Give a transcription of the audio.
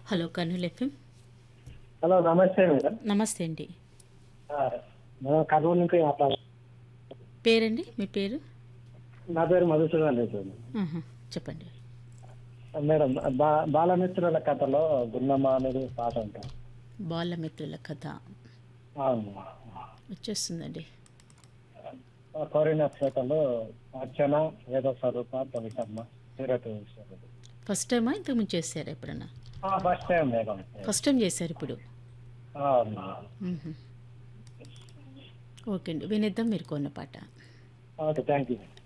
Hello Kurnool FM hello నమస్తే madam నమస్తే అండి ఆ, మనం కర్నూలు నుంచి మాట్లాడు పేరండి మీ పేరు నా పేరు మధుసూదన్ రెడ్డి ఆహా, చెప్పండి మేడం బా బాలమిత్రుల కథలో గున్నమ్మ అనేది పాట ఉంటుంది బాలమిత్రుల కథ అవును వచ్చేస్తుందండి ఆ కోరిన క్షేత్రంలో అర్చన వేద స్వరూప కవితమ్మ సీరత్ ఫస్ట్ టైమా ఇంతకుముందు చేశారా ఎప్పుడన్నా first time madam first time చేశారు ఇప్పుడు అవును మ్మ్హ. ఓకే అండి వినిద్దాం మీరు కొన్న పాట ఓకే థ్యాంక్ యూ